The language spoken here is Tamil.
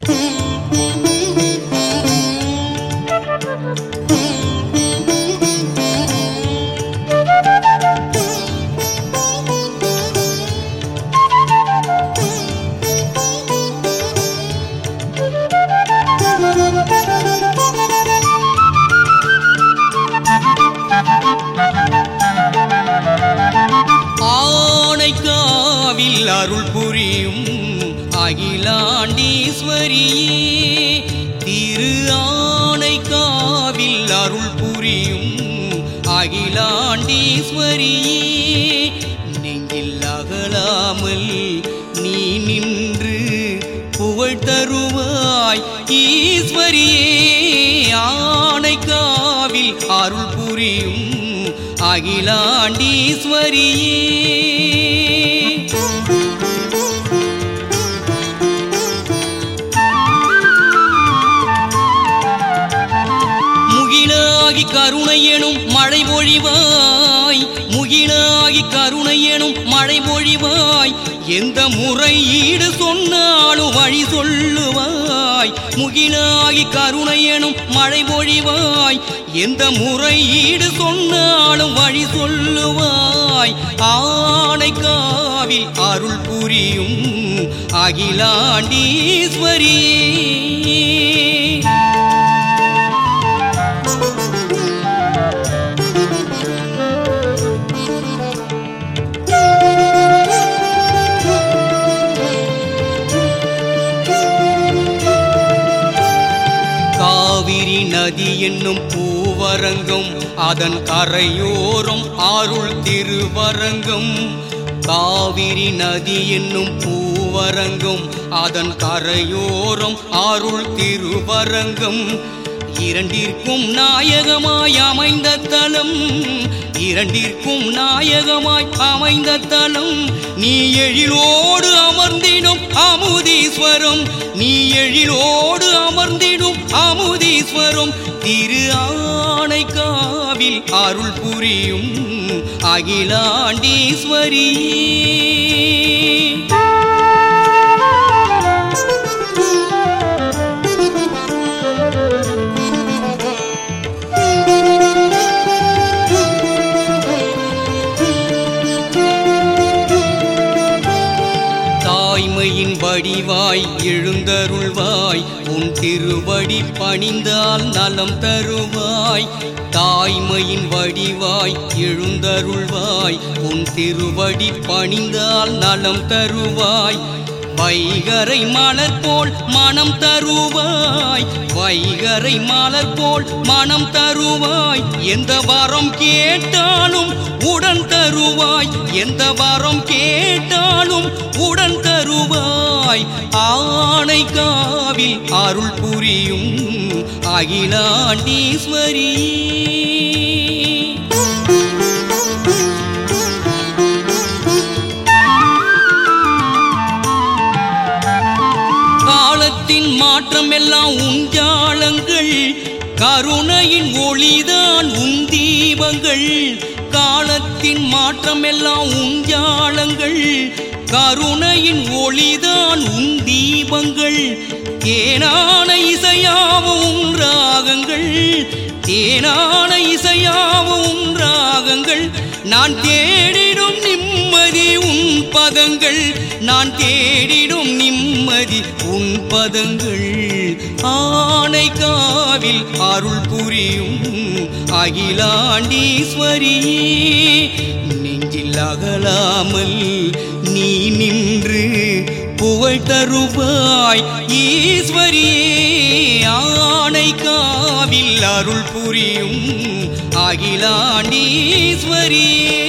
ஆனைக்காவில் அருள் புரியும் அகிலாண்டீஸ்வரியே திரு ஆனைக்காவில் அருள் புரியும் அகிலாண்டீஸ்வரியே நெஞ்சில் அகலாமல் நீ நின்று புகழ் தருவாய் ஈஸ்வரியே ஆனைக்காவில் அருள் புரியும் அகிலாண்டீஸ்வரியே முகிலாகி கருணை எனும் மழை பொழிவாய் முகிலாகி கருணை எனும் மழை பொழிவாய் எந்த முறையீடு சொன்னாலும் வழி சொல்லுவாய் முகிலாகி கருணை எனும் மழை பொழிவாய் எந்த முறையீடு சொன்னாலும் வழி சொல்லுவாய் ஆனைக்காவில் அருள் புரியும் அகிலாண்டீஸ்வரி காவிரி நதி என்னும் பூவரங்கம் அதன் கரையோரம் அருள் திருவரங்கம் காவிரி நதி என்னும் பூவரங்கம் அதன் கரையோரம் அருள் திருவரங்கம் இரண்டிற்கும் நாயகமாய் அமைந்த தலம் இரண்டிற்கும் நாயகமாய் அமைந்த தலம் நீ எழிலோடு அமர்ந்திடும் அமுதீஸ்வரம் நீ எழிலோடு அமர்ந்திடும் அமுதீஸ்வரம் திரு ஆனைக்காவில் அருள் புரியும் அகிலாண்டீஸ்வரி தாய்மையின் வடிவாய் எழுந்தருள்வாய் உன் திருவடி பணிந்தால் நலம் தருவாய் தாய்மையின் வடிவாய் எழுந்தருள்வாய் உன் திருவடி பணிந்தால் நலம் தருவாய் வைகரை மலர் போல் மனம் தருவாய் வைகரை மலர் போல் மனம் தருவாய் எந்த வரம் கேட்டாலும் உடன் தருவாய் எந்த வரம் கேட்டாலும் உடன் தருவாய் ஆனைக்காவில் அருள் புரியும் அகிலாண்டீஸ்வரி காலத்தின் மாற்றம் எல்லாம் உஞ்சாளங்கள் கருணையின் ஒளிதான் உன் தீபங்கள் காலத்தின் மாற்றம் எல்லாம் உஞ்சாளங்கள் கருணையின் ஒளிதான் உன் தீபங்கள் தேனான இசையாவும் ராகங்கள் தேனான இசையாவும் ராகங்கள் நான் தேடிடும் நிம்மதி உன் பதங்கள் நான் தேடிடும் நிம்மதி உன் பதங்கள் ஆனைக்காவில் அருள் புரியும் அகிலாண்டீஸ்வரி நெஞ்சில் அகலாமல் நீ நின்று புகழ் தருவாய் ஈஸ்வரியே ஆனைக்காவில் அருள் புரியும் அகிலாண்டீஸ்வரியே